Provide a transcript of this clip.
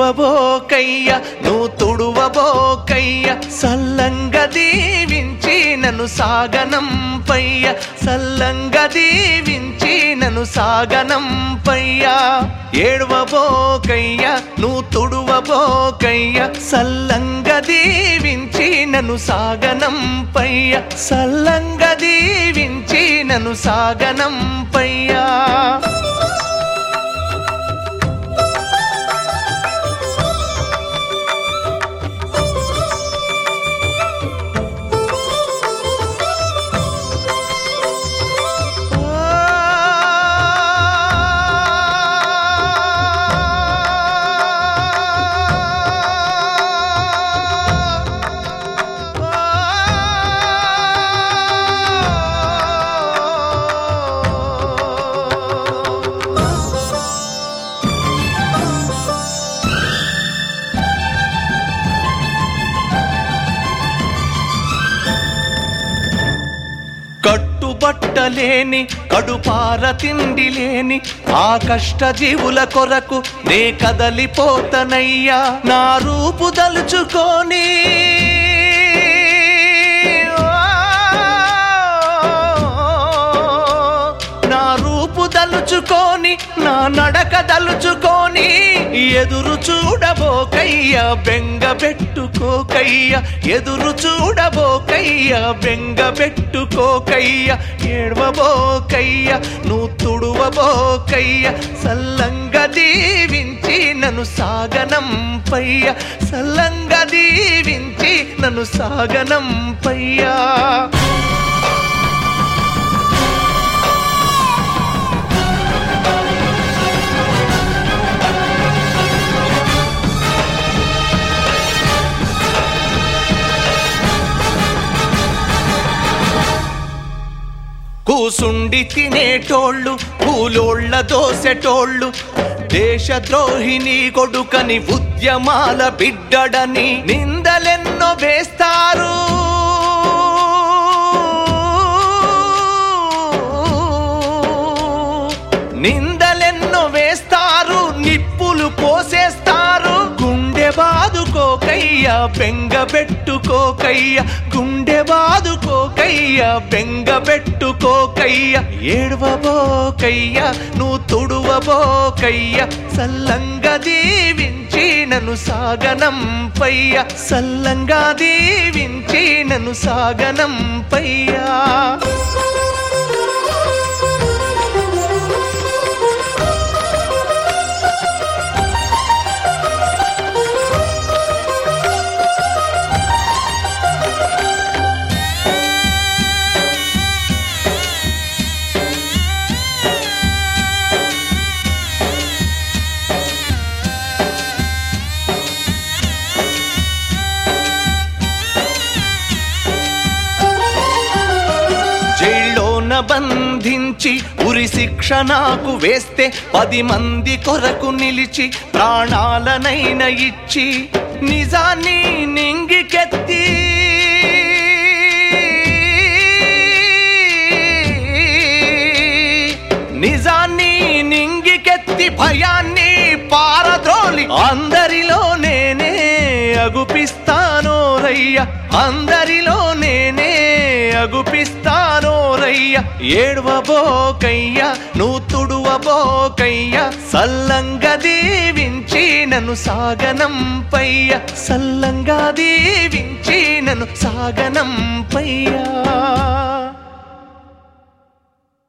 ఏడ్వబోకయ్య నువ్వు తుడువబోకయ్య సల్లంగ దీవించి నన్ను సాగనంపయ్య సల్లంగ దీవించి నన్ను సాగనంపయ్య ఏడ్వబోకయ్య నువ్వు తుడువబోకయ్య సల్లంగ దీవించి నన్ను సాగనంపయ్య సల్లంగ దీవించి నన్ను సాగనంపయ్యా కట్టుబట్టలేని కడుపార తిండి లేని ఆ కష్ట జీవుల కొరకు నే కదలిపోతనయ్యా నా రూపు దలుచుకొని నా రూపు దలుచుకొని నా నడక దలుచుకొని ఎదురు చూడబోకయ్య బెంగ పెట్టుకోకయ్య ఎదురు చూడబోకయ్య బెంగ పెట్టుకోకయ్య ఏడవబోకయ్య నువ్వు తుడువబోకయ్య సల్లంగ దీవించి నన్ను సాగనంపయ్య సల్లంగ దీవించి నన్ను సాగనంపయ్యా కూసుండి తినేటోళ్ళు కూలోళ్ళ దోసెటోళ్ళు దేశద్రోహిని కొడుకని ఉద్యమాల బిడ్డడని నిందలెన్నో వేస్తారు నిందలెన్నో వేస్తారు నిప్పులు పోసేస్తారు గుండె బాదుకోకయ్య బెంగ పెట్టుకోకయ్య గుండె బాదుకోకయ్య బెంగ పెట్టుకోకయ్య ఏడవబోకయ్య నువ్వు తుడువబోకయ్య సల్లంగా దీవించి నన్ను సాగనంపయ్య సల్లంగా దీవించి నన్ను సాగనంపయ్యా జైల్లోన బంధించి ఉరి శిక్ష నాకు వేస్తే పది మంది కొరకు నిలిచి ప్రాణాలనైన ఇచ్చి నిజాన్ని నింగికెత్తి నిజాన్ని నింగికెత్తి భయాన్ని పారద్రోలి అందరిలో నేనే అగుపిస్తానో రయ్య అందరిలో నేనే అగుపిస్తానో రయ్య ఏడవబోకయ్య నువ్వు తుడువబోకయ్య సల్లంగా దీవించి నన్ను సాగనంపయ్య సల్లంగా దీవించి నన్ను సాగనంపయ్యా